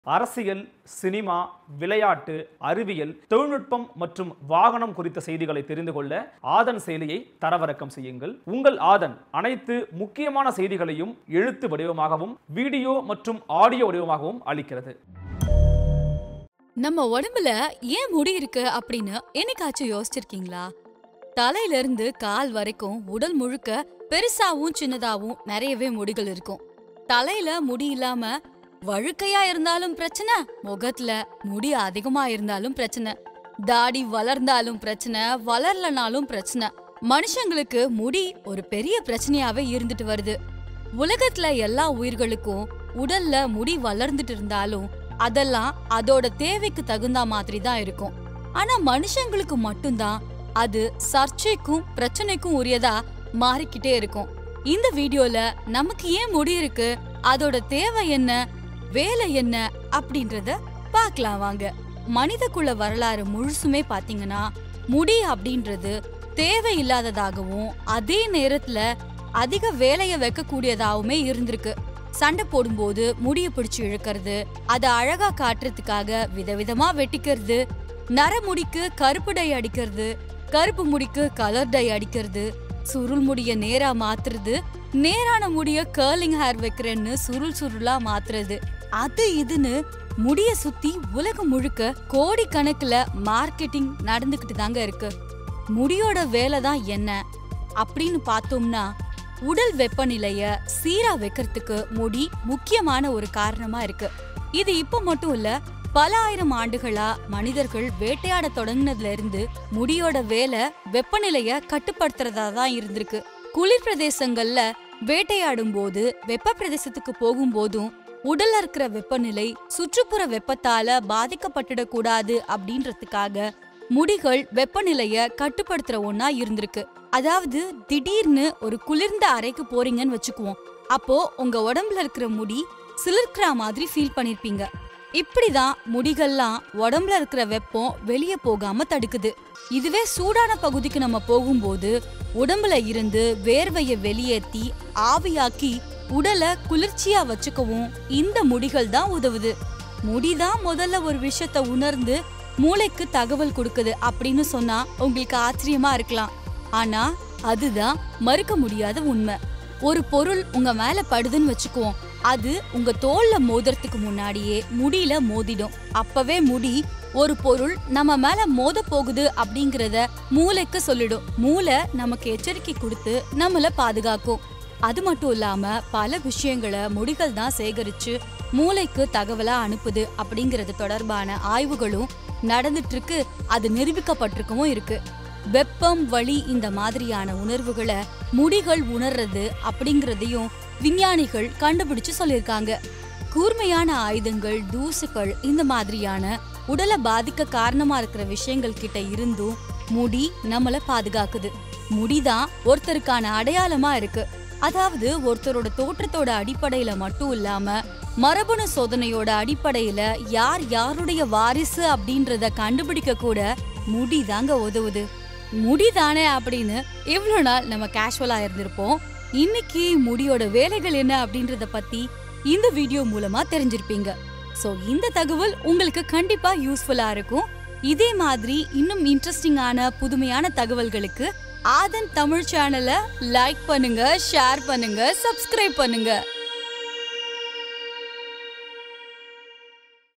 அரசியல் சினிமா விளையாட்டு அறிவியல் தொழில்நுட்பம் மற்றும் வாகனம் குறித்த செய்திகளை தெரிந்து கொள்ள ஆதன் செயலியை தரவிறக்கம் செய்யுங்கள் உங்கள் ஆதன் அனைத்து முக்கியமான செய்திகளையும் எழுத்து வடிவமாகவும் வீடியோ மற்றும் ஆடியோ வடிவமாகவும் அளிக்கிறது நம்ம உடம்புல ஏன் முடி இருக்கு அப்படின்னு என்னைக்காச்சும் யோசிச்சிருக்கீங்களா தலையில இருந்து கால் வரைக்கும் உடல் முழுக்க பெருசாவும் சின்னதாவும் நிறையவே முடிகள் இருக்கும் தலையில முடி இல்லாம வழுக்கையா இருந்தாலும் பிரச்சனை முகத்துல முடி அதிகமா இருந்தாலும் பிரச்சனை தாடி வளர்ந்தாலும் பிரச்சனை வளரலனாலும் பிரச்சனை மனுஷங்களுக்கு முடி ஒரு பெரிய பிரச்சனையாவே இருந்துட்டு வருது உலகத்துல எல்லா உயிர்களுக்கும் உடல்ல முடி வளர்ந்துட்டு இருந்தாலும் அதெல்லாம் அதோட தேவைக்கு தகுந்த மாதிரி தான் இருக்கும் ஆனா மனுஷங்களுக்கு மட்டும்தான் அது சர்ச்சைக்கும் பிரச்சனைக்கும் உரியதா மாறிக்கிட்டே இருக்கும் இந்த வீடியோல நமக்கு ஏன் முடி இருக்கு அதோட தேவை என்ன வேலை என்ன அப்படின்றத பார்க்கலாம் வாங்க மனிதக்குள்ள வரலாறு முழுசுமே பாத்தீங்கன்னா முடி அப்படின்றது தேவையில்லாததாகவும் அதே நேரத்துல அதிக வேலைய வைக்கக்கூடியதாவுமே இருந்திருக்கு சண்டை போடும்போது முடிய பிடிச்சு இழுக்கிறது அதை அழகா காட்டுறதுக்காக விதவிதமா வெட்டிக்கிறது நரமுடிக்கு கருப்பு டை அடிக்கிறது கருப்பு முடிக்கு கலர் டை அடிக்கிறது சுருள் முடிய நேரா மாத்துறது நேரான முடிய கர்லிங் ஹேர் வைக்கிறேன்னு சுருள் சுருளா மாத்துறது அது இதுன்னு முடிய சுத்தி உலகம் முழுக்க கோடி கணக்குல மார்க்கெட்டிங் நடந்துகிட்டு தாங்க இருக்கு முடியோட வேலை தான் என்ன அப்படின்னு பார்த்தோம்னா உடல் வெப்பநிலைய சீரா வைக்கிறதுக்கு முடி முக்கியமான ஒரு காரணமா இருக்கு இது இப்ப மட்டும் இல்ல பல ஆயிரம் ஆண்டுகளா மனிதர்கள் வேட்டையாட தொடங்கினதுல இருந்து முடியோட வேலை வெப்பநிலைய கட்டுப்படுத்துறதா தான் இருந்திருக்கு குளிர் பிரதேசங்கள்ல வேட்டையாடும் போது வெப்ப பிரதேசத்துக்கு போகும்போதும் உடல்ல இருக்கிற வெப்பநிலை சுற்றுப்புற வெப்பத்தால பாதிக்கப்பட்டுடக் கூடாது அப்படின்றதுக்காக முடிகள் வெப்பநிலைய கட்டுப்படுத்துற ஒண்ணா இருந்திருக்கு அதாவது திடீர்னு ஒரு குளிர்ந்த அறைக்கு போறீங்கன்னு வச்சுக்குவோம் அப்போ உங்க உடம்புல இருக்கிற முடி சிலிர்க்கிற மாதிரி ஃபீல் பண்ணிருப்பீங்க இப்படிதான் முடிகள்லாம் உடம்புல இருக்கிற வெப்பம் வெளியே போகாம தடுக்குது இதுவே சூடான பகுதிக்கு நம்ம போகும்போது உடம்புல இருந்து வேர்வைய வெளியேத்தி ஆவியாக்கி உடலை குளிர்ச்சியா வச்சுக்கவும் இந்த முடிகள் தான் உதவுது முடிதான் முதல்ல ஒரு விஷயத்த உணர்ந்து மூளைக்கு தகவல் கொடுக்குது அப்படின்னு சொன்னா உங்களுக்கு ஆச்சரியமா இருக்கலாம் ஆனா அதுதான் மறுக்க முடியாத உண்மை ஒரு பொருள் உங்க மேல படுதுன்னு வச்சுக்குவோம் அது உங்க தோல்ல மோதுறதுக்கு முன்னாடியே முடியில மோதிடும் அப்பவே முடி ஒரு பொருள் நம்ம மேல மோத போகுது அப்படிங்கறத மூளைக்கு சொல்லிடும் மூளை நமக்கு எச்சரிக்கை கொடுத்து நம்மள பாதுகாக்கும் அது மட்டும் இல்லாம பல விஷயங்களை முடிகள் தான் சேகரிச்சு மூளைக்கு தகவலா அனுப்புது அப்படிங்கறது தொடர்பான ஆய்வுகளும் நடந்துட்டு இருக்கு அது நிரூபிக்கப்பட்டிருக்கவும் இருக்கு வெப்பம் வலி இந்த மாதிரியான உணர்வுகளை முடிகள் உணர்றது அப்படிங்கறதையும் விஞ்ஞானிகள் கண்டுபிடிச்சு சொல்லியிருக்காங்க கூர்மையான ஆயுதங்கள் தூசுகள் இந்த மாதிரியான உடலை பாதிக்க காரணமா இருக்கிற விஷயங்கள் கிட்ட இருந்தும் முடி நம்மள பாதுகாக்குது முடிதான் ஒருத்தருக்கான அடையாளமா இருக்கு அதாவது ஒருத்தரோட தோற்றத்தோட அடிப்படையில மட்டும் இல்லாம மரபணு சோதனையோட அடிப்படையில யார் யாருடைய வாரிசு அப்படின்றத கண்டுபிடிக்க கூட முடி தாங்க உதவுது முடிதானே அப்படின்னு இவ்வளோ நாள் நம்ம கேஷுவலா இருந்திருப்போம் இன்னைக்கு முடியோட வேலைகள் என்ன அப்படின்றத பத்தி இந்த வீடியோ மூலமா தெரிஞ்சிருப்பீங்க சோ இந்த தகவல் உங்களுக்கு கண்டிப்பா யூஸ்ஃபுல்லா இருக்கும் இதே மாதிரி இன்னும் இன்ட்ரெஸ்டிங்கான புதுமையான தகவல்களுக்கு ஆதன் தமிழ் சேனலை லைக் பண்ணுங்க ஷேர் பண்ணுங்க சப்ஸ்கிரைப் பண்ணுங்க